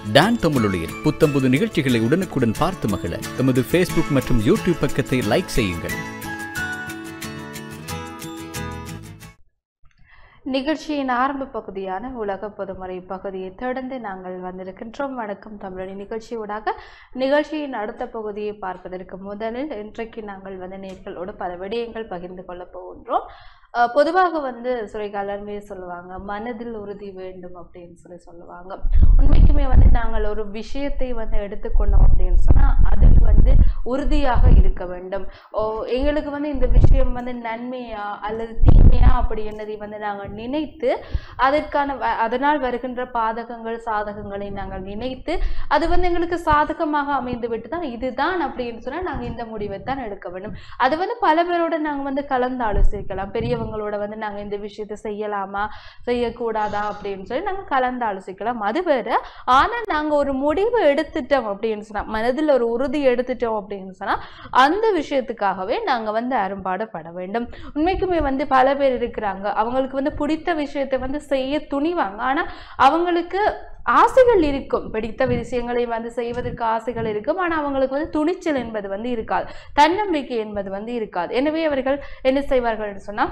Don தமிழொலியில் புத்தம்புது நிகழ்ச்சிகளை உடனுக்குடன் பார்த்து மகிழ எமது ஃபேஸ்புக் மற்றும் யூடியூப் பக்கத்தை லைக் செய்யுங்கள் நிகழ்ச்சியின் ஆரம்ப பகுதியான உலக பொதுமறை பகுதியை தொடர்ந்து நாங்கள் வந்திருக்கின்றோம் வணக்கம் தமிழனி நிகழ்ச்சியூடாக நிகழ்ச்சியின் அடுத்த பகுதியை பார்ப்பதற்கு முதலில் இன்றைக்கு நாங்கள் வந்து நேர்களோடு பல விடயங்கள் பகிர்ந்து கொள்ளப் போகின்றோம் அஹ் பொதுவாக வந்து சுரேகா எல்லாருமே சொல்லுவாங்க மனதில் உறுதி வேண்டும் அப்படின்னு சொல்லி சொல்லுவாங்க உண்மைக்குமே வந்து நாங்கள் ஒரு விஷயத்தை வந்து எடுத்துக்கொண்டோம் அப்படின்னு சொன்னா அதில் வந்து உறுதியாக இருக்க வேண்டும் ஓ எங்களுக்கு வந்து இந்த விஷயம் வந்து நன்மையா அல்லது தீமையா அப்படி என்னதை வந்து நாங்கள் நினைத்து அதற்கான வ- அதனால் வருகின்ற பாதகங்கள் சாதகங்களை நாங்கள் நினைத்து அது வந்து எங்களுக்கு சாதகமாக அமைந்து விட்டு தான் இதுதான் அப்படின்னு சொன்னா நாங்கள் இந்த முடிவை தான் எடுக்க வேண்டும் அது வந்து பல பேரோட நாங்கள் வந்து கலந்து ஆலோசிக்கலாம் பெரியவங்களோட வந்து நாங்கள் இந்த விஷயத்தை செய்யலாமா செய்யக்கூடாதா அப்படின்னு சொல்லி நாங்கள் கலந்து ஆலோசிக்கலாம் அது வேற ஆனா நாங்க ஒரு முடிவு எடுத்துட்டோம் அப்படின்னு சொன்னா மனதில் ஒரு உறுதி எடுத்துட்டோம் அப்படின்னு சொன்னா அந்த விஷயத்துக்காகவே நாங்க வந்து அரும்பாடுபட வேண்டும் உண்மைக்குமே வந்து பல பேர் இருக்கிறாங்க அவங்களுக்கு வந்து பிடித்த விஷயத்தை வந்து செய்ய துணிவாங்க ஆனா அவங்களுக்கு ஆசைகள் இருக்கும் பிடித்த விஷயங்களை வந்து செய்வதற்கு ஆசைகள் இருக்கும் ஆனா அவங்களுக்கு வந்து துணிச்சல் என்பது வந்து இருக்காது தன்னம்பிக்கை என்பது வந்து இருக்காது எனவே அவர்கள் என்ன செய்வார்கள் சொன்னா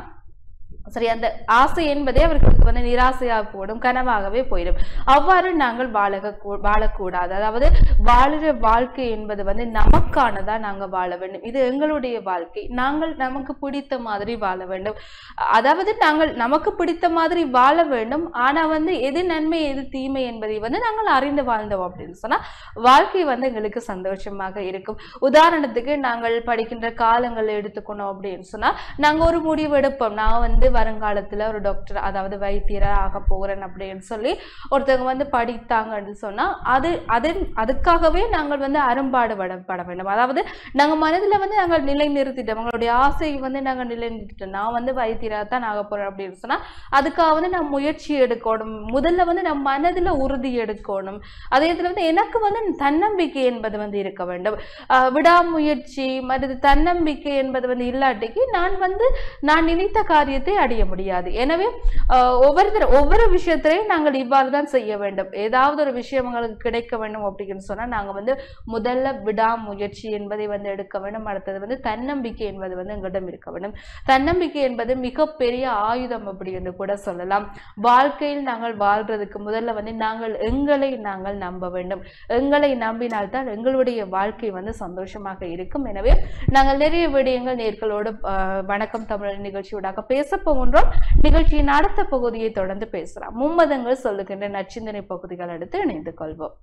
சரி அந்த ஆசை என்பதே அவர்களுக்கு வந்து நிராசையாக போடும் கனவாகவே போயிடும் அவ்வாறு நாங்கள் வாழக வாழக்கூடாது அதாவது வாழுற வாழ்க்கை என்பது வந்து நமக்கானதா நாங்கள் வாழ வேண்டும் இது எங்களுடைய வாழ்க்கை நாங்கள் நமக்கு பிடித்த மாதிரி வாழ வேண்டும் அதாவது நாங்கள் நமக்கு பிடித்த மாதிரி வாழ வேண்டும் ஆனா வந்து எது நன்மை எது தீமை என்பதை வந்து நாங்கள் அறிந்து வாழ்ந்தோம் அப்படின்னு சொன்னா வாழ்க்கை வந்து எங்களுக்கு சந்தோஷமாக இருக்கும் உதாரணத்துக்கு நாங்கள் படிக்கின்ற காலங்களை எடுத்துக்கணும் அப்படின்னு சொன்னா நாங்க ஒரு முடிவு எடுப்போம் நான் வந்து வருங்காலத்துல ஒரு டாக்டர் அதாவது வைத்தியரா ஆக போகிறேன் அப்படின்னு சொல்லி ஒருத்தவங்க வந்து படித்தாங்கன்னு சொன்னா அது அது அதுக்காகவே நாங்கள் வந்து அரும்பாடு பட பட வேண்டும் அதாவது நாங்க மனதுல வந்து நாங்கள் நிலை நிறுத்திட்டோம் எங்களுடைய ஆசையை வந்து நாங்கள் நிலை நிறுத்திட்டோம் நான் வந்து வைத்தியரா தான் ஆக போறேன் அப்படின்னு சொன்னா அதுக்காக வந்து நான் முயற்சி எடுக்கணும் முதல்ல வந்து நம்ம மனதுல உறுதி எடுக்கணும் அதே இதுல வந்து எனக்கு வந்து தன்னம்பிக்கை என்பது வந்து இருக்க வேண்டும் ஆஹ் விடாமுயற்சி மற்றது தன்னம்பிக்கை என்பது வந்து இல்லாட்டிக்கு நான் வந்து நான் நினைத்த காரியத்தை அடைய முடியாது எனவே ஆஹ் ஒவ்வொருத்தர் ஒவ்வொரு விஷயத்திலையும் நாங்கள் இவ்வாறு தான் செய்ய வேண்டும் ஏதாவது ஒரு விஷயம் உங்களுக்கு கிடைக்க வேண்டும் அப்படின்னு சொன்னா நாங்க வந்து முதல்ல விடாமுயற்சி என்பதை வந்து எடுக்க வேண்டும் அடுத்தது வந்து தன்னம்பிக்கை என்பது வந்து எங்களிடம் இருக்க வேண்டும் தன்னம்பிக்கை என்பது மிகப்பெரிய ஆயுதம் அப்படி என்று கூட சொல்லலாம் வாழ்க்கையில் நாங்கள் வாழ்றதுக்கு முதல்ல வந்து நாங்கள் எங்களை நாங்கள் நம்ப வேண்டும் எங்களை நம்பினால்தான் எங்களுடைய வாழ்க்கை வந்து சந்தோஷமாக இருக்கும் எனவே நாங்கள் நிறைய விடயங்கள் நேர்களோடு ஆஹ், வணக்கம் தமிழ் நிகழ்ச்சியூடாக பேச போகின்றோம் நிகழ்ச்சியின் அடுத்த பகுதியை தொடர்ந்து பேசலாம் மும்மதங்கள் சொல்லுகின்ற நச்சிந்தனை பகுதிகள் அடுத்து இணைந்து கொள்வோம்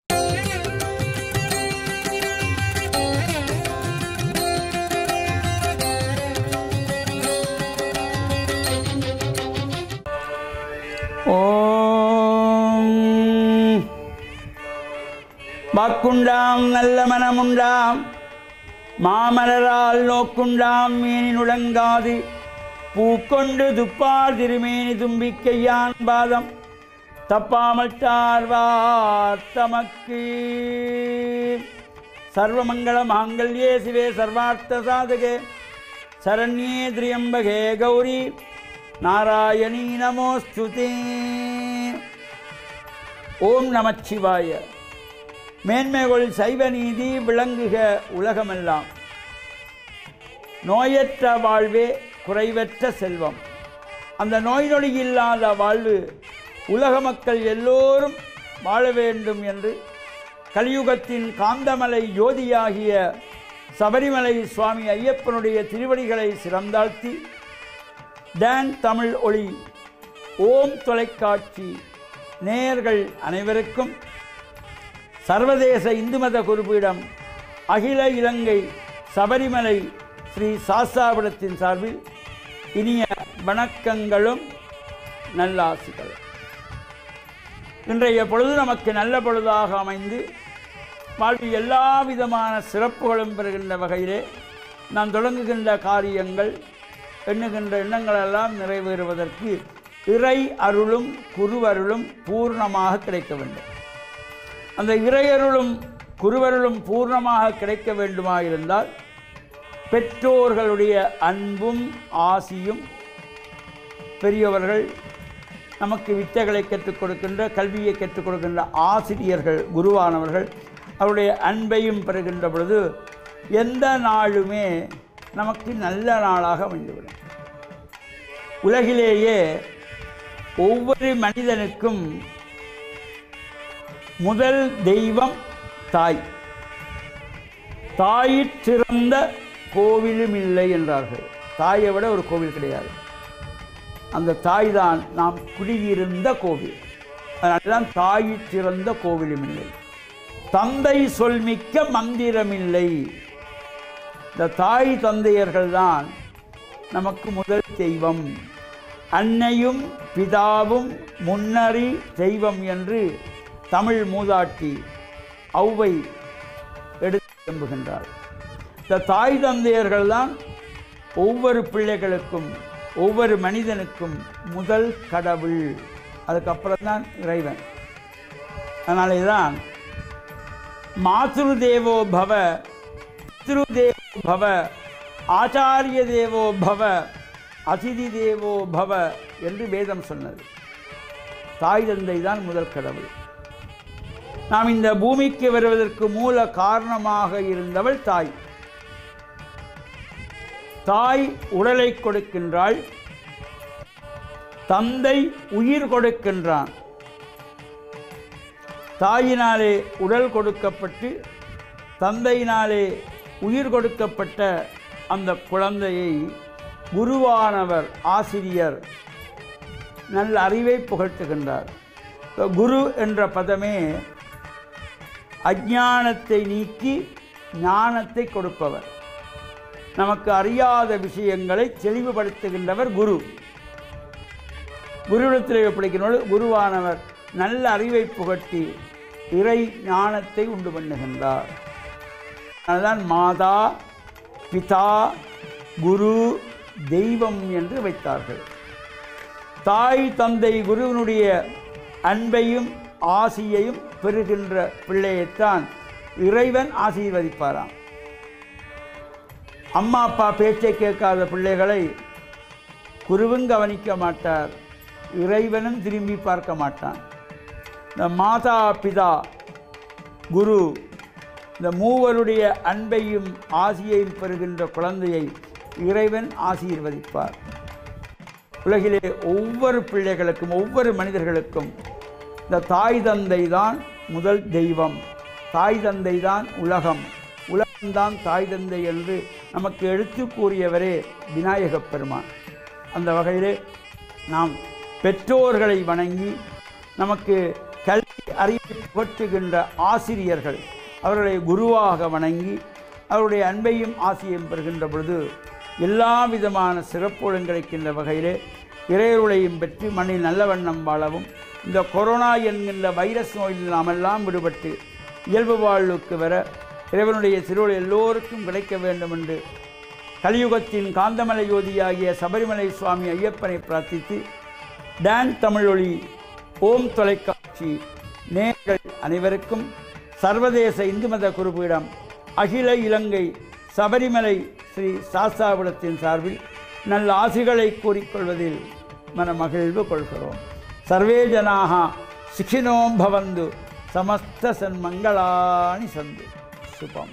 ஓம் வாக்குண்டாம் நல்ல மனமுண்டாம் மாமலரால் நோக்குண்டாம் மேனி நுழங்காது பூக்கொண்டு துப்பார் திருமேனி தும்பிக்கையான் பாதம் தப்பாமல் தார்வார் தமக்கு சர்வமங்கள மாங்கல்யே சிவே சர்வார்த்த சாதகே சரண்யே திரியம்பகே கௌரி நாராயணீ நமோஸ்துதே ஓம் நமச்சிவாய மேன்மைகள் சைவ நீதி விளங்குக உலகமெல்லாம் நோயற்ற வாழ்வே குறைவற்ற செல்வம் அந்த நோய் நொடி இல்லாத வாழ்வு உலக மக்கள் எல்லோரும் வாழ வேண்டும் என்று கலியுகத்தின் காந்தமலை ஜோதியாகிய சபரிமலை சுவாமி ஐயப்பனுடைய திருவடிகளை சிறந்தாழ்த்தி டான் தமிழ் ஒளி ஓம் தொலைக்காட்சி நேயர்கள் அனைவருக்கும் சர்வதேச இந்து மத குறிப்பீடம் அகில இலங்கை சபரிமலை ஸ்ரீ சாஸ்தாபுரத்தின் சார்பில் இனிய வணக்கங்களும் நல்லாசிகளும் இன்றைய பொழுது நமக்கு நல்ல பொழுதாக அமைந்து வாழ்வில் எல்லா விதமான சிறப்புகளும் பெறுகின்ற வகையிலே நாம் தொடங்குகின்ற காரியங்கள் எண்ணுகின்ற எண்ணங்களெல்லாம் நிறைவேறுவதற்கு இறை அருளும் குருவருளும் பூர்ணமாக கிடைக்க வேண்டும் அந்த இறையருளும் குருவருளும் பூர்ணமாக கிடைக்க வேண்டுமாயிருந்தால் பெற்றோர்களுடைய அன்பும் ஆசியும் பெரியவர்கள் நமக்கு வித்தைகளை கற்றுக் கொடுக்கின்ற கல்வியை கற்றுக் கொடுக்கின்ற ஆசிரியர்கள் குருவானவர்கள் அவருடைய அன்பையும் பெறுகின்ற பொழுது எந்த நாளுமே நமக்கு நல்ல நாளாக அமைந்துவிடும் உலகிலேயே ஒவ்வொரு மனிதனுக்கும் முதல் தெய்வம் தாய் தாயிற் சிறந்த கோவிலும் இல்லை என்றார்கள் தாயை விட ஒரு கோவில் கிடையாது அந்த தாய் தான் நாம் குடியிருந்த கோவில் அதனால்தான் தாயிற் சிறந்த கோவிலும் இல்லை தந்தை சொல்மிக்க மந்திரமில்லை இந்த தாய் தந்தையர்கள் தான் நமக்கு முதல் தெய்வம் அன்னையும் பிதாவும் முன்னறி தெய்வம் என்று தமிழ் மூதாட்டி ஔவை எடுத்து நம்புகின்றார் இந்த தாய் தந்தையர்கள் தான் ஒவ்வொரு பிள்ளைகளுக்கும் ஒவ்வொரு மனிதனுக்கும் முதல் கடவுள் அதுக்கப்புறம் தான் இறைவன் அதனாலே தான் மாத்ரு தேவோ பவ பித்ரு தேவோ பவ ஆச்சாரிய தேவோ பவ அதிதி தேவோ பவ என்று வேதம் சொன்னது தாய் தந்தை தான் முதல் கடவுள் நாம் இந்த பூமிக்கு வருவதற்கு மூல காரணமாக இருந்தவள் தாய் தாய் உடலை கொடுக்கின்றாள் தந்தை உயிர் கொடுக்கின்றான் தாயினாலே உடல் கொடுக்கப்பட்டு தந்தையினாலே உயிர் கொடுக்கப்பட்ட அந்த குழந்தையை குருவானவர் ஆசிரியர் நல்ல அறிவை புகட்டுகின்றார் இப்ப குரு என்ற பதமே அஞ்ஞானத்தை நீக்கி ஞானத்தை கொடுப்பவர் நமக்கு அறியாத விஷயங்களை தெளிவுபடுத்துகின்றவர் குரு குருவிடத்தில் படிக்கிறோடு குருவானவர் நல்ல அறிவை புகட்டி இறை ஞானத்தை உண்டு பண்ணுகின்றார் அதுதான் மாதா பிதா குரு தெய்வம் என்று வைத்தார்கள் தாய் தந்தை குருவினுடைய அன்பையும் ஆசியையும் பெறுகின்ற பிள்ளையைத்தான் இறைவன் ஆசீர்வதிப்பாராம் அம்மா அப்பா பேச்சை கேட்காத பிள்ளைகளை குருவும் கவனிக்க மாட்டார் இறைவனும் திரும்பி பார்க்க மாட்டான் இந்த மாதா பிதா குரு இந்த மூவருடைய அன்பையும் ஆசியையும் பெறுகின்ற குழந்தையை இறைவன் ஆசீர்வதிப்பார் உலகிலே ஒவ்வொரு பிள்ளைகளுக்கும் ஒவ்வொரு மனிதர்களுக்கும் இந்த தாய் தந்தை தான் முதல் தெய்வம் தாய் தந்தை தான் உலகம் உலகம்தான் தாய் தந்தை என்று நமக்கு எடுத்து கூறியவரே விநாயகப் பெருமான் அந்த வகையிலே நாம் பெற்றோர்களை வணங்கி நமக்கு கல்வி அறிவை புகட்டுகின்ற ஆசிரியர்கள் அவர்களை குருவாக வணங்கி அவருடைய அன்பையும் ஆசியும் பெறுகின்ற பொழுது எல்லா விதமான சிறப்புகளும் கிடைக்கின்ற வகையிலே இறையருளையும் பெற்று மண்ணில் நல்ல வண்ணம் வாழவும் இந்த கொரோனா என்கின்ற வைரஸ் நோயில் நாமெல்லாம் விடுபட்டு இயல்பு வாழ்வுக்கு வர இறைவனுடைய திருவள் எல்லோருக்கும் கிடைக்க வேண்டும் என்று கலியுகத்தின் காந்தமலை யோதியாகிய சபரிமலை சுவாமி ஐயப்பனை பிரார்த்தித்து டான் தமிழொலி ஓம் தொலைக்காட்சி நேர்கள் அனைவருக்கும் சர்வதேச இந்து மத குருபீடம் அகில இலங்கை சபரிமலை ஸ்ரீ சாஸ்தாபுரத்தின் சார்பில் நல்ல ஆசிகளை கூறிக்கொள்வதில் மனமகிழ்வு கொள்கிறோம் சர்வே ஜனாக சுகினோம் பவந்து சமஸ்த சன்மங்களானி சந்து சுபம்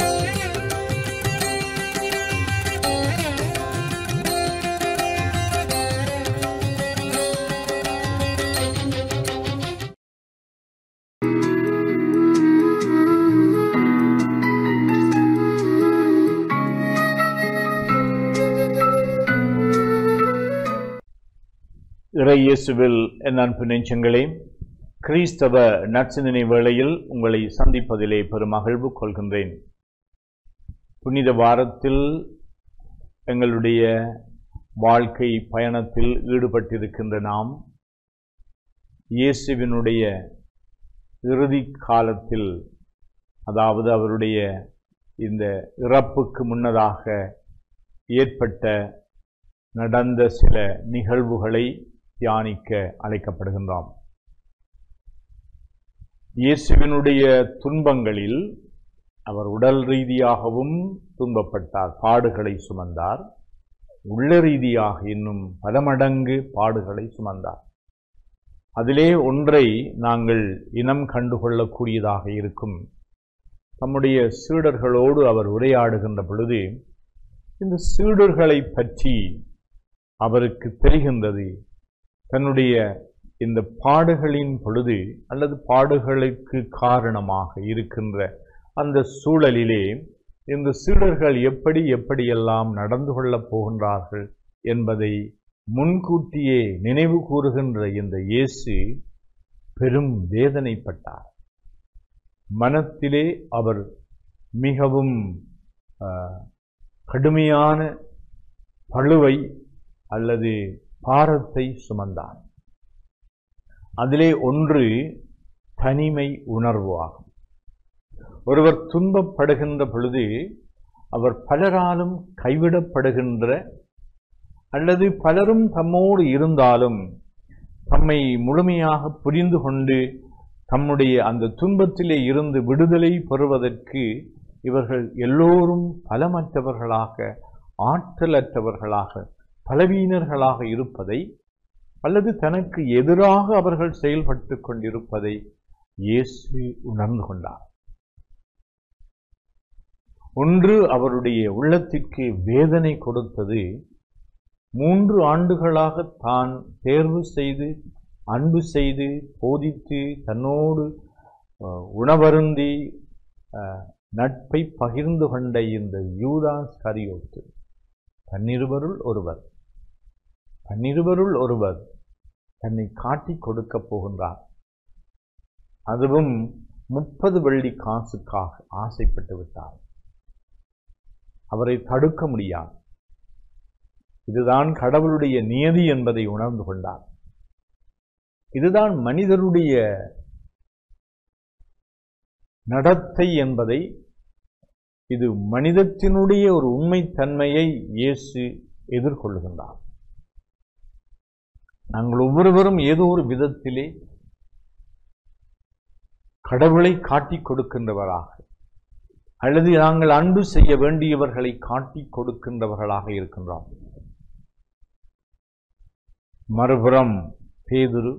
இறை இயேசுவில் என் அன்பு நெஞ்சங்களே கிறிஸ்தவ நற்சிந்தனை வேளையில் உங்களை சந்திப்பதிலே பெருமகிழ்வு கொள்கின்றேன் புனித வாரத்தில் எங்களுடைய வாழ்க்கை பயணத்தில் ஈடுபட்டிருக்கின்ற நாம் இயேசுவினுடைய இறுதி காலத்தில் அதாவது அவருடைய இந்த இறப்புக்கு முன்னதாக ஏற்பட்ட நடந்த சில நிகழ்வுகளை தியானிக்க அழைக்கப்படுகின்றோம் இயேசுவினுடைய துன்பங்களில் அவர் உடல் ரீதியாகவும் துன்பப்பட்டார் பாடுகளை சுமந்தார் உள்ள ரீதியாக இன்னும் பல மடங்கு பாடுகளை சுமந்தார் அதிலே ஒன்றை நாங்கள் இனம் கண்டுகொள்ளக்கூடியதாக இருக்கும் தம்முடைய சீடர்களோடு அவர் உரையாடுகின்ற பொழுது இந்த சீடர்களை பற்றி அவருக்கு தெரிகின்றது தன்னுடைய இந்த பாடுகளின் பொழுது அல்லது பாடுகளுக்கு காரணமாக இருக்கின்ற அந்த சூழலிலே இந்த சீடர்கள் எப்படி எப்படியெல்லாம் நடந்து கொள்ளப் போகின்றார்கள் என்பதை முன்கூட்டியே நினைவு கூறுகின்ற இந்த இயேசு பெரும் வேதனைப்பட்டார் மனத்திலே அவர் மிகவும் ஆஹ், கடுமையான பழுவை அல்லது பாரத்தை சுமந்தார் அதிலே ஒன்று தனிமை உணர்வு ஆகும் ஒருவர் துன்பப்படுகின்ற பொழுது அவர் பலராலும் கைவிடப்படுகின்ற அல்லது பலரும் தம்மோடு இருந்தாலும் தம்மை முழுமையாக புரிந்து கொண்டு தம்முடைய அந்த துன்பத்திலே இருந்து விடுதலை பெறுவதற்கு இவர்கள் எல்லோரும் பலமற்றவர்களாக ஆற்றலற்றவர்களாக பலவீனர்களாக இருப்பதை அல்லது தனக்கு எதிராக அவர்கள் செயல்பட்டு கொண்டிருப்பதை இயேசு உணர்ந்து கொண்டார் ஒன்று அவருடைய உள்ளத்திற்கு வேதனை கொடுத்தது மூன்று ஆண்டுகளாக தான் தேர்வு செய்து அன்பு செய்து போதித்து தன்னோடு அஹ், உணவருந்தி அஹ், நட்பை பகிர்ந்து கொண்ட இந்த யூதாஸ் கரியோத்து பன்னிருவருள் ஒருவர் பன்னிருவருள் ஒருவர் தன்னை காட்டிக் கொடுக்கப் போகின்றார் அதுவும் முப்பது வெள்ளி காசுக்காக ஆசைப்பட்டு விட்டார் அவரை தடுக்க முடியாது இதுதான் கடவுளுடைய நியதி என்பதை உணர்ந்து கொண்டார் இதுதான் மனிதருடைய நடத்தை என்பதை இது மனிதத்தினுடைய ஒரு உண்மைத்தன்மையை இயேசு எதிர்கொள்ளுகின்றார் நாங்கள் ஒவ்வொருவரும் ஏதோ ஒரு விதத்திலே கடவுளை காட்டிக் கொடுக்கின்றவராக அல்லது நாங்கள் அன்பு செய்ய வேண்டியவர்களை காட்டிக் கொடுக்கின்றவர்களாக இருக்கின்றோம் மறுபுறம் பேதுரு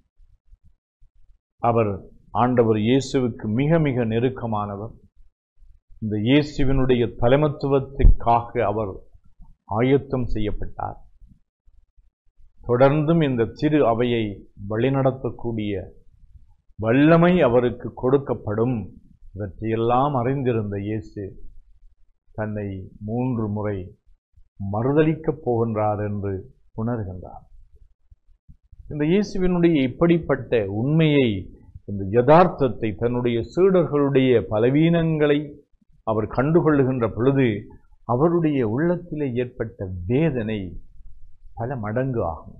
அவர் ஆண்டவர் இயேசுவுக்கு மிக மிக நெருக்கமானவர் இந்த இயேசுவினுடைய தலைமத்துவத்துக்காக அவர் ஆயத்தம் செய்யப்பட்டார் தொடர்ந்தும் இந்த திரு அவையை வழிநடத்தக்கூடிய வல்லமை அவருக்கு கொடுக்கப்படும் இவற்றையெல்லாம் அறிந்திருந்த இயேசு தன்னை மூன்று முறை மறுதலிக்கப் போகின்றார் என்று உணர்கின்றார் இந்த இயேசுவினுடைய இப்படிப்பட்ட உண்மையை இந்த யதார்த்தத்தை தன்னுடைய சீடர்களுடைய பலவீனங்களை அவர் கண்டுகொள்ளுகின்ற பொழுது அவருடைய உள்ளத்திலே ஏற்பட்ட வேதனை பல மடங்கு ஆகும்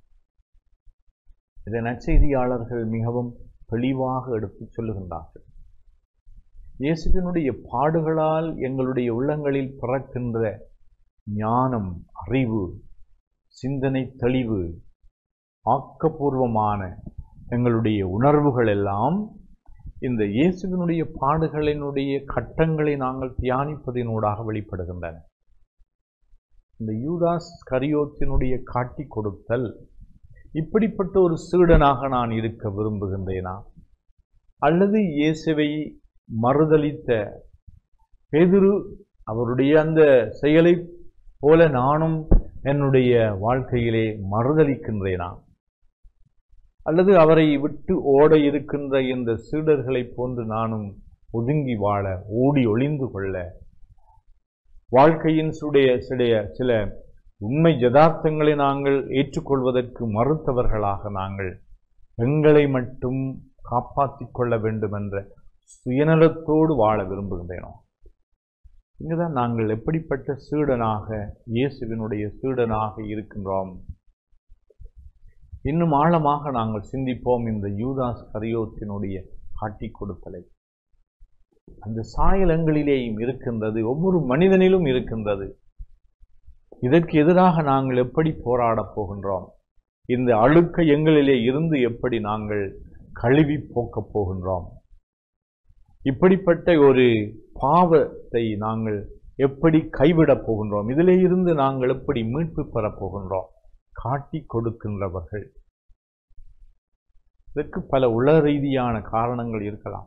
இதை நற்செய்தியாளர்கள் மிகவும் தெளிவாக எடுத்துச் சொல்லுகின்றார்கள் இயேசுவினுடைய பாடுகளால் எங்களுடைய உள்ளங்களில் பிறக்கின்ற ஞானம் அறிவு சிந்தனை தெளிவு ஆக்கப்பூர்வமான எங்களுடைய உணர்வுகள் எல்லாம் இந்த இயேசுவினுடைய பாடுகளினுடைய கட்டங்களை நாங்கள் தியானிப்பதினூடாக வெளிப்படுகின்றன இந்த யூதாஸ் கரியோத்தினுடைய காட்டி கொடுத்தல் இப்படிப்பட்ட ஒரு சீடனாக நான் இருக்க விரும்புகின்றேனா அல்லது இயேசுவை மறுதலித்த பேதுரு அவருடைய அந்த செயலை போல நானும் என்னுடைய வாழ்க்கையிலே மறுதலிக்கின்றேனா அல்லது அவரை விட்டு ஓட இருக்கின்ற இந்த சீடர்களைப் போன்று நானும் ஒதுங்கி வாழ ஓடி ஒளிந்து கொள்ள வாழ்க்கையின் சுடைய சிடைய சில உண்மை யதார்த்தங்களை நாங்கள் ஏற்றுக்கொள்வதற்கு மறுத்தவர்களாக நாங்கள் எங்களை மட்டும் காப்பாற்றிக் கொள்ள வேண்டும் என்ற சுயநலத்தோடு வாழ விரும்புகின்றேனோ இங்குதான் நாங்கள் எப்படிப்பட்ட சீடனாக இயேசுவினுடைய சீடனாக இருக்கின்றோம் இன்னும் ஆழமாக நாங்கள் சிந்திப்போம் இந்த யூதாஸ் கரியோத்தினுடைய காட்டிக் கொடுத்தலை அந்த சாயலங்களிலேயும் இருக்கின்றது ஒவ்வொரு மனிதனிலும் இருக்கின்றது இதற்கு எதிராக நாங்கள் எப்படி போராடப் போகின்றோம் இந்த அழுக்க எங்களிலே இருந்து எப்படி நாங்கள் கழுவி போக்கப் போகின்றோம் இப்படிப்பட்ட ஒரு பாவத்தை நாங்கள் எப்படி கைவிடப் போகின்றோம் இதிலே இருந்து நாங்கள் எப்படி மீட்பு பெறப் போகின்றோம் காட்டிக் கொடுக்கின்றவர்கள் இதற்கு பல உள ரீதியான காரணங்கள் இருக்கலாம்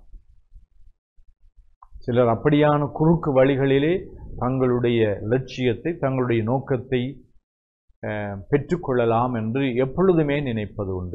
சிலர் அப்படியான குறுக்கு வழிகளிலே தங்களுடைய லட்சியத்தை தங்களுடைய நோக்கத்தை அஹ், பெற்றுக்கொள்ளலாம் என்று எப்பொழுதுமே நினைப்பது உண்டு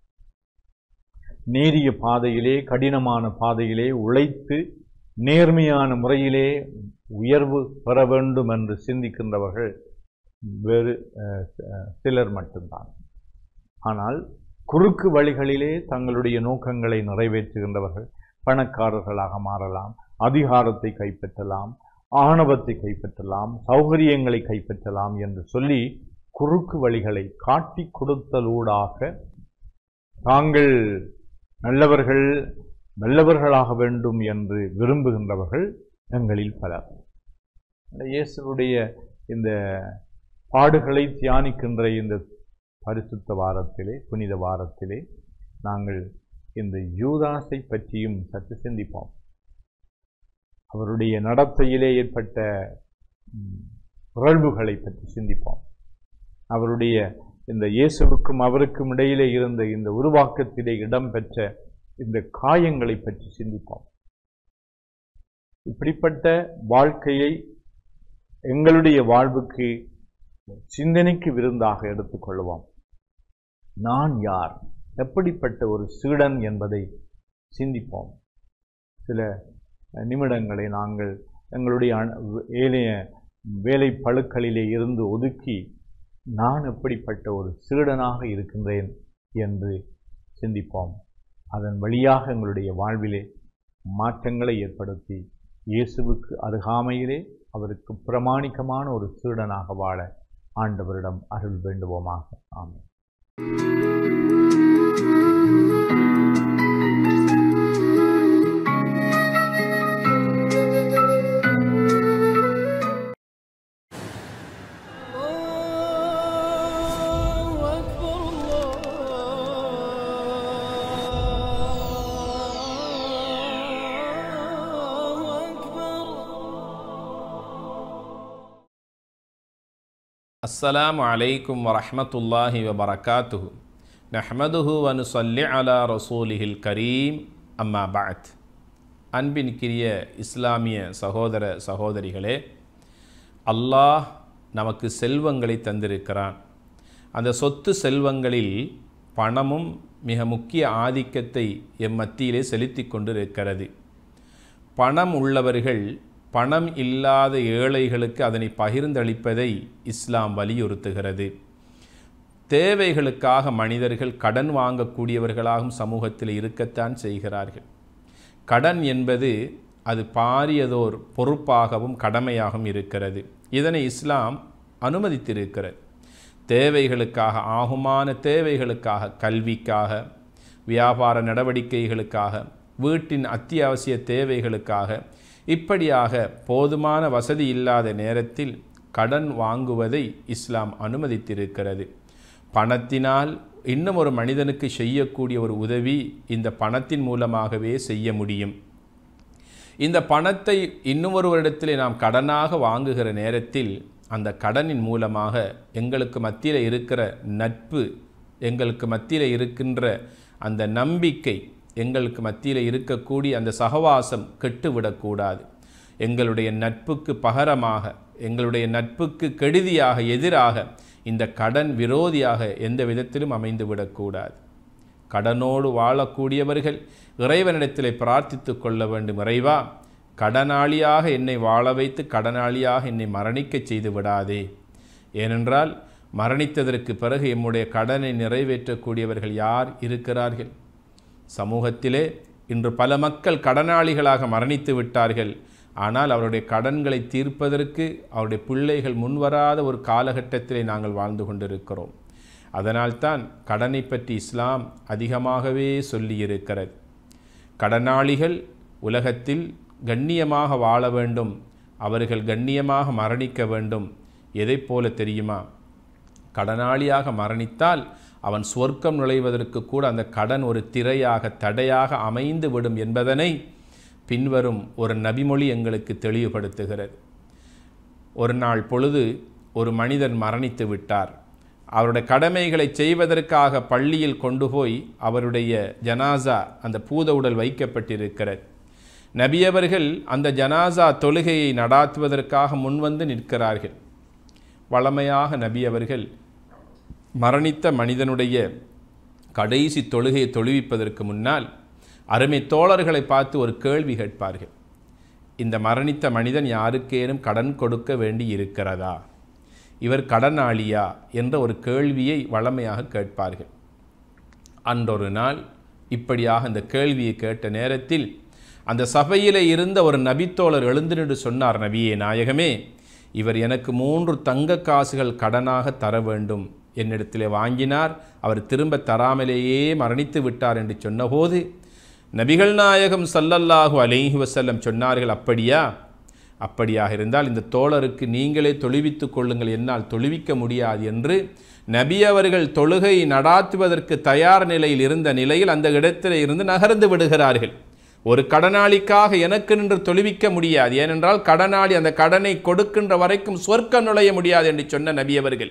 நேரிய பாதையிலே கடினமான பாதையிலே உழைத்து நேர்மையான முறையிலே உயர்வு பெற வேண்டும் என்று சிந்திக்கின்றவர்கள் வேறு அஹ், அஹ், சிலர் மட்டும்தான் ஆனால் குறுக்கு வழிகளிலே தங்களுடைய நோக்கங்களை நிறைவேற்றுகின்றவர்கள் பணக்காரர்களாக மாறலாம் அதிகாரத்தை கைப்பற்றலாம் ஆணவத்தை கைப்பற்றலாம் சௌகரியங்களை கைப்பற்றலாம் என்று சொல்லி குறுக்கு வழிகளை காட்டி கொடுத்தலூடாக தாங்கள் நல்லவர்கள் நல்லவர்களாக வேண்டும் என்று விரும்புகின்றவர்கள் எங்களில் பலர் இயேசுடைய இந்த பாடுகளை தியானிக்கின்ற இந்த பரிசுத்த வாரத்திலே புனித வாரத்திலே நாங்கள் இந்த யூதாஸை பற்றியும் சற்று சிந்திப்போம் அவருடைய நடத்தையிலே ஏற்பட்ட ம், பிறழ்வுகளை பற்றி சிந்திப்போம் அவருடைய இந்த இயேசுவுக்கும் அவருக்கும் இடையிலே இருந்த இந்த உருவாக்கத்திலே இடம்பெற்ற இந்த காயங்களை பற்றி சிந்திப்போம் இப்படிப்பட்ட வாழ்க்கையை எங்களுடைய வாழ்வுக்கு சிந்தனைக்கு விருந்தாக எடுத்துக்கொள்வோம் நான் யார் எப்படிப்பட்ட ஒரு சீடன் என்பதை சிந்திப்போம் சில நிமிடங்களை நாங்கள் எங்களுடைய அன- ஏனைய வேலை பழுக்களிலே இருந்து ஒதுக்கி நான் எப்படிப்பட்ட ஒரு சீடனாக இருக்கின்றேன் என்று சிந்திப்போம் அதன் வழியாக எங்களுடைய வாழ்விலே மாற்றங்களை ஏற்படுத்தி இயேசுவுக்கு அருகாமையிலே அவருக்கு பிரமாணிக்கமான ஒரு சீடனாக வாழ ஆண்டவரிடம் அருள் வேண்டுவோமாக ஆமென் الله أكبر الله أكبر السلام عليكم ورحمة الله وبركاته نحمده ونصلي على رسوله الكريم أما بعد அன்பின்கிரிய இஸ்லாமிய சகோதர சகோதரிகளே அல்லாஹ் நமக்கு செல்வங்களை தந்திருக்கிறான் அந்த சொத்து செல்வங்களில் பணமும் மிக முக்கிய ஆதிக்கத்தை எம் மத்தியிலே செலுத்தி கொண்டிருக்கிறது பணம் உள்ளவர்கள் பணம் இல்லாத ஏழைகளுக்கு அதனை பகிர்ந்தளிப்பதை இஸ்லாம் வலியுறுத்துகிறது தேவைகளுக்காக மனிதர்கள் கடன் வாங்கக்கூடியவர்களாகவும் சமூகத்தில் இருக்கத்தான் செய்கிறார்கள் கடன் என்பது அது பாரியதோர் பொறுப்பாகவும் கடமையாகவும் இருக்கிறது இதனை இஸ்லாம் அனுமதித்திருக்கிறது தேவைகளுக்காக ஆகுமான தேவைகளுக்காக கல்விக்காக வியாபார நடவடிக்கைகளுக்காக வீட்டின் அத்தியாவசிய தேவைகளுக்காக இப்படியாக போதுமான வசதி இல்லாத நேரத்தில் கடன் வாங்குவதை இஸ்லாம் அனுமதித்திருக்கிறது பணத்தினால் இன்னும் ஒரு மனிதனுக்கு செய்யக்கூடிய ஒரு உதவி இந்த பணத்தின் மூலமாகவே செய்ய முடியும் இந்த பணத்தை இன்னும் ஒருவரிடத்திலே நாம் கடனாக வாங்குகிற நேரத்தில் அந்த கடனின் மூலமாக எங்களுக்கு மத்தியில் இருக்கிற நட்பு எங்களுக்கு மத்தியில் இருக்கின்ற அந்த நம்பிக்கை எங்களுக்கு மத்தியில் இருக்கக்கூடிய அந்த சகவாசம் கெட்டுவிடக்கூடாது எங்களுடைய நட்புக்கு பகரமாக எங்களுடைய நட்புக்கு கெடுதியாக எதிராக இந்த கடன் விரோதியாக எந்த விதத்திலும் அமைந்து விடக்கூடாது கடனோடு வாழக்கூடியவர்கள் இறைவனிடத்திலே பிரார்த்தித்து கொள்ள வேண்டும் இறைவா கடனாளியாக என்னை வாழ வைத்து கடனாளியாக என்னை மரணிக்கச் செய்து விடாதே ஏனென்றால் மரணித்ததற்கு பிறகு எம்முடைய கடனை நிறைவேற்றக்கூடியவர்கள் யார் இருக்கிறார்கள் சமூகத்திலே இன்று பல மக்கள் கடனாளிகளாக மரணித்து விட்டார்கள் ஆனால் அவருடைய கடன்களை தீர்ப்பதற்கு அவருடைய பிள்ளைகள் முன்வராத ஒரு காலகட்டத்திலே நாங்கள் வாழ்ந்து கொண்டிருக்கிறோம் அதனால்தான் கடனை பற்றி இஸ்லாம் அதிகமாகவே சொல்லியிருக்கிறது கடனாளிகள் உலகத்தில் கண்ணியமாக வாழ வேண்டும் அவர்கள் கண்ணியமாக மரணிக்க வேண்டும் எதைப் போல தெரியுமா கடனாளியாக மரணித்தால் அவன் சொர்க்கம் நுழைவதற்கு கூட அந்த கடன் ஒரு திரையாக தடையாக அமைந்து விடும் என்பதனை பின்வரும் ஒரு நபிமொழி எங்களுக்கு தெளிவுபடுத்துகிறது ஒரு நாள் பொழுது ஒரு மனிதன் மரணித்து விட்டார் அவருடைய கடமைகளை செய்வதற்காக பள்ளியில் கொண்டு போய் அவருடைய ஜனாசா அந்த பூத உடல் வைக்கப்பட்டிருக்கிறது நபியவர்கள் அந்த ஜனாசா தொழுகையை நடாத்துவதற்காக முன்வந்து நிற்கிறார்கள் வளமையாக நபி அவர்கள் மரணித்த மனிதனுடைய கடைசி தொழுகையை தொழுவிப்பதற்கு முன்னால் அருமை தோழர்களை பார்த்து ஒரு கேள்வி கேட்பார்கள் இந்த மரணித்த மனிதன் யாருக்கேனும் கடன் கொடுக்க வேண்டி இருக்கிறதா இவர் கடனாளியா என்ற ஒரு கேள்வியை வளமையாக கேட்பார்கள் அன்றொரு நாள் இப்படியாக அந்த கேள்வியை கேட்ட நேரத்தில் அந்த சபையிலே இருந்த ஒரு நபித்தோழர் எழுந்து நின்று சொன்னார் நபியே நாயகமே இவர் எனக்கு மூன்று தங்க காசுகள் கடனாக தர வேண்டும் என்னிடத்திலே வாங்கினார் அவர் திரும்ப தராமலேயே மரணித்து விட்டார் என்று சொன்னபோது நபிகள் நாயகம் சல்லல்லாஹு அலைஹி வஸல்லம் சொன்னார்கள் அப்படியா அப்படியாக இருந்தால் இந்த தோழருக்கு நீங்களே தொழுவித்துக் கொள்ளுங்கள் என்னால் தொழுவிக்க முடியாது என்று நபி அவர்கள் தொழுகை நடாத்துவதற்கு தயார் நிலையில் இருந்த நிலையில் அந்த இடத்திலே இருந்து நகர்ந்து விடுகிறார்கள் ஒரு கடனாளிக்காக எனக்கு நின்று தொழுவிக்க முடியாது ஏனென்றால் கடனாளி அந்த கடனை கொடுக்கின்ற வரைக்கும் சொர்க்கம் நுழைய முடியாது என்று சொன்ன நபி அவர்கள்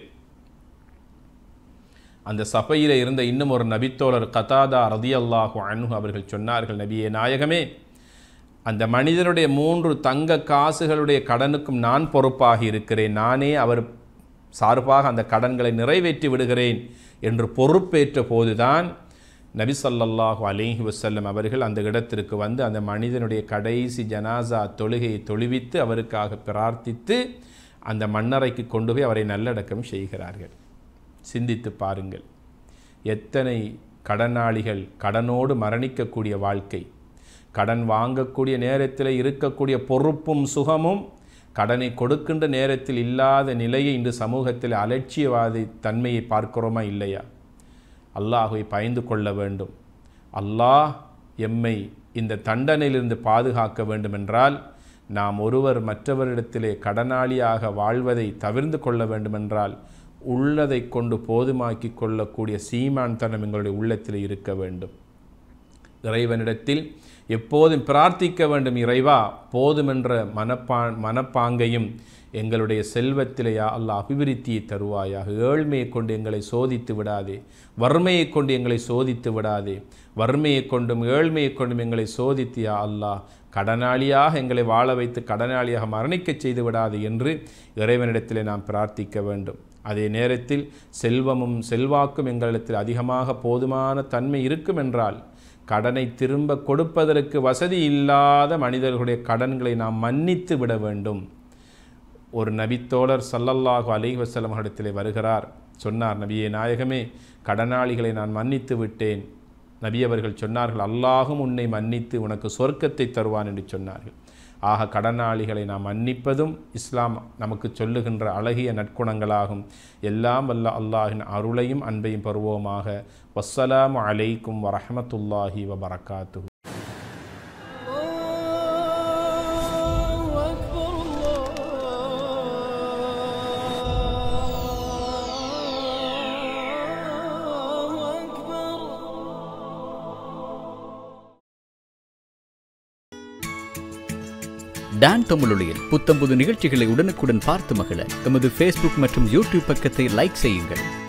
அந்த சபையில் இருந்த இன்னும் ஒரு நபித்தோழர் கதாதா ரதியல்லாஹு அன்ஹு அவர்கள் சொன்னார்கள் நபியே நாயகமே அந்த மனிதனுடைய மூன்று தங்க காசுகளுடைய கடனுக்கும் நான் பொறுப்பாக இருக்கிறேன் நானே அவர் சார்பாக அந்த கடன்களை நிறைவேற்றி விடுகிறேன் என்று பொறுப்பேற்ற போதுதான் நபி ஸல்லல்லாஹு அலைஹி வஸல்லம் அவர்கள் அந்த இடத்திற்கு வந்து அந்த மனிதனுடைய கடைசி ஜனாசா தொழுகையை தொழுவித்து அவருக்காக பிரார்த்தித்து அந்த மண்ணறைக்கு கொண்டு போய் அவரை நல்லடக்கம் செய்கிறார்கள் சிந்தித்து பாருங்கள் எத்தனை கடனாளிகள் கடனோடு மரணிக்கக்கூடிய வாழ்க்கை கடன் வாங்கக்கூடிய நேரத்தில் இருக்கக்கூடிய பொறுப்பும் சுகமும் கடனை கொடுக்கின்ற நேரத்தில் இல்லாத நிலையை இன்று சமூகத்தில் அலட்சியவாதி தன்மையை பார்க்கிறோமா இல்லையா அல்லாஹை பயந்து கொள்ள வேண்டும் அல்லாஹ் எம்மை இந்த தண்டனையிலிருந்து பாதுகாக்க வேண்டுமென்றால் நாம் ஒருவர் மற்றவரிடத்திலே கடனாளியாக வாழ்வதை தவிர்ந்து கொள்ள வேண்டுமென்றால் உள்ளதை கொண்டு போதுமாக்கி கொள்ளக்கூடிய சீமான் தனம் எங்களுடைய உள்ளத்தில் இருக்க வேண்டும் இறைவனிடத்தில் எப்போதும் பிரார்த்திக்க வேண்டும் இறைவா போதுமென்ற மனப்பா மனப்பாங்கையும் எங்களுடைய செல்வத்திலேயா அல்லாஹ் அபிவிருத்தியை தருவாயாக ஏழ்மையை கொண்டு எங்களை சோதித்து விடாதே வறுமையை கொண்டு எங்களை சோதித்து விடாதே வறுமையை கொண்டும் ஏழ்மையை கொண்டும் எங்களை சோதித்தியா அல்லாஹ் கடனாளியாக எங்களை வாழ வைத்து கடனாளியாக மரணிக்கச் செய்து விடாது என்று இறைவனிடத்திலே நாம் பிரார்த்திக்க வேண்டும் அதே நேரத்தில் செல்வமும் செல்வாக்கும் எங்களிடத்தில் அதிகமாக போதுமான தன்மை இருக்கும் என்றால் கடனை திரும்ப கொடுப்பதற்கு வசதி இல்லாத மனிதர்களுடைய கடன்களை நாம் மன்னித்து விட வேண்டும் ஒரு நபித்தோழர் சல்லல்லாஹு அலைஹி வஸல்லம் இடத்திலே வருகிறார் சொன்னார் நபியே நாயகமே கடனாளிகளை நான் மன்னித்து விட்டேன் நபி அவர்கள் சொன்னார்கள் அல்லாஹும் உன்னை மன்னித்து உனக்கு சொர்க்கத்தை தருவான் என்று சொன்னார்கள் ஆக கடனாளிகளை நாம் மன்னிப்பதும் இஸ்லாம் நமக்கு சொல்லுகின்ற அழகிய நற்குணங்களாகும் எல்லாம் வல்ல அல்லாஹின் அருளையும் அன்பையும் பருவோமாக வஸ்ஸலாமு அலைக்கும் வரஹமத்துல்லாஹி வபரகாத்துஹு الله أكبر الله أكبر டான் தமிழொலியில் புத்தம்புது நிகழ்ச்சிகளை உடனுக்குடன் பார்த்து மகிழ எமது ஃபேஸ்புக் மற்றும் யூடியூப் பக்கத்தை லைக் செய்யுங்கள்